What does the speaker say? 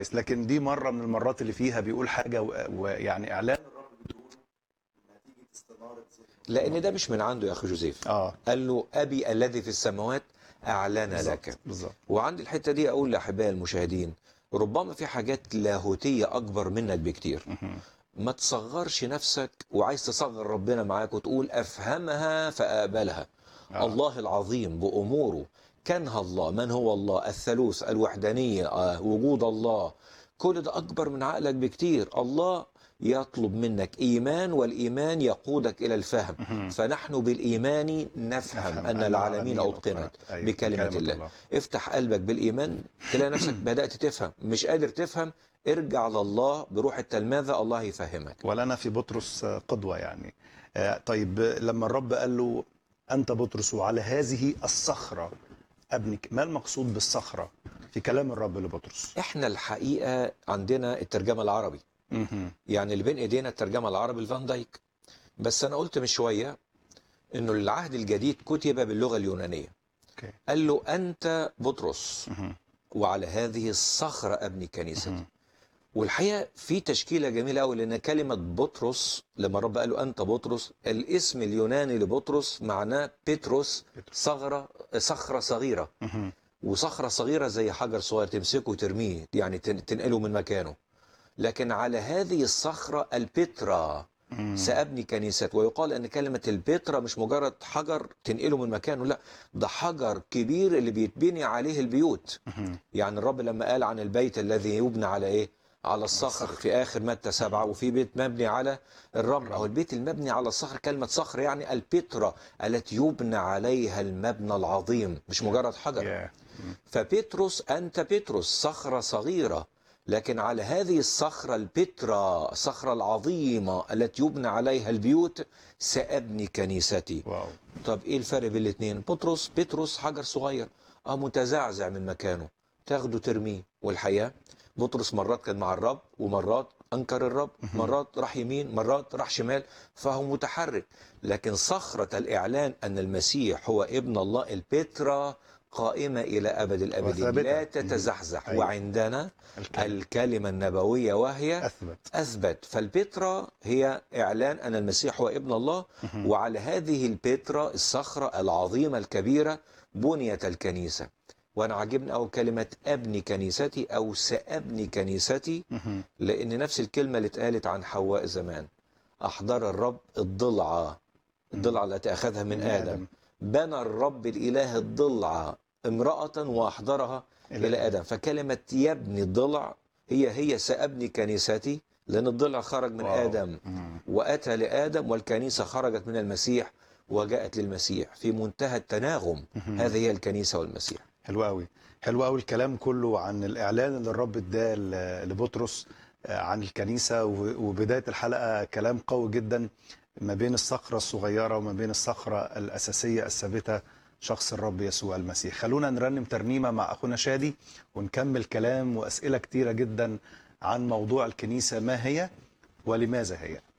لكن دي مره من المرات اللي فيها بيقول حاجه و- ويعني اعلان لان ده مش من عنده يا اخي جوزيف اه قال له ابي الذي في السماوات اعلن لك بالظبط وعند الحته دي اقول لاحبائي المشاهدين ربما في حاجات لاهوتيه اكبر منك بكتير مهم. ما تصغرش نفسك وعايز تصغر ربنا معاك وتقول افهمها فاقبلها آه. الله العظيم باموره كانها الله من هو الله الثالوث الوحدانيه آه، وجود الله كل ده اكبر من عقلك بكتير الله يطلب منك ايمان والايمان يقودك الى الفهم مهم. فنحن بالايمان نفهم ان العالمين اتقنت أيوة، بكلمه الله افتح قلبك بالايمان تلاقي نفسك بدات تفهم مش قادر تفهم ارجع لله بروح التلمذه الله يفهمك ولنا في بطرس قدوه يعني آه، طيب لما الرب قال له انت بطرس وعلى هذه الصخره ابنك ما المقصود بالصخره في كلام الرب لبطرس احنا الحقيقه عندنا الترجمه العربي مهم. يعني اللي بين ايدينا الترجمه العربي الفان دايك بس انا قلت من شويه انه العهد الجديد كتب باللغه اليونانيه اوكي قال له انت بطرس مهم. وعلى هذه الصخره ابني كنيستي مهم. والحقيقه في تشكيله جميله قوي لان كلمه بطرس لما الرب قال له انت بطرس الاسم اليوناني لبطرس معناه بيتروس صغره صخره صغيره مهم. وصخره صغيره زي حجر صغير تمسكه وترميه يعني تن- تنقله من مكانه لكن على هذه الصخره البترا مم. سأبني كنيسة ويقال أن كلمة البترا مش مجرد حجر تنقله من مكانه لا ده حجر كبير اللي بيتبني عليه البيوت مهم. يعني الرب لما قال عن البيت الذي يبنى على إيه على الصخر الصخر. في آخر متى سبعة وفي بيت مبني على الرمل أو البيت المبني على الصخر كلمة صخر يعني البترا التي يبنى عليها المبنى العظيم مش مجرد حجر ياه. فبيتروس أنت بيتروس صخرة صغيرة لكن على هذه الصخرة البترا الصخرة العظيمة التي يبنى عليها البيوت سأبني كنيستي واو طب إيه الفرق بين الاثنين بطرس بطرس حجر صغير اه متزعزع من مكانه تاخده ترميه والحقيقة بطرس مرات كان مع الرب ومرات أنكر الرب مرات راح يمين مرات راح شمال فهو متحرك لكن صخرة الإعلان أن المسيح هو ابن الله البترا قائمة إلى أبد الأبدين وثابتة. لا تتزحزح أيوة. وعندنا الكلمة. الكلمة النبوية وهي اثبت أثبت فالبترا هي إعلان أن المسيح هو ابن الله وعلى هذه البترا الصخرة العظيمة الكبيرة بنيت الكنيسة وأنا عجبني أول كلمة أبني كنيستي أو سأبني كنيستي مهم. لأن نفس الكلمة اللي اتقالت عن حواء زمان أحضر الرب الضلعة الضلعة التي أخذها من من آدم آدم. بنى الرب الإله الضلعة امرأة وأحضرها إلى إلى آدم فكلمة يبني الضلع هي هي سأبني كنيستي لأن الضلع خرج من واو. آدم مم. وأتى لآدم والكنيسة خرجت من المسيح وجاءت للمسيح في منتهى التناغم هذه هي الكنيسة والمسيح حلو قوي حلو قوي الكلام كله عن الاعلان اللي الرب اداه ل- لبطرس آه، عن الكنيسه و- وبدايه الحلقه كلام قوي جدا ما بين الصخره الصغيره وما بين الصخره الاساسيه الثابته شخص الرب يسوع المسيح خلونا نرنم ترنيمه مع اخونا شادي ونكمل كلام واسئله كتيره جدا عن موضوع الكنيسه ما هي ولماذا هي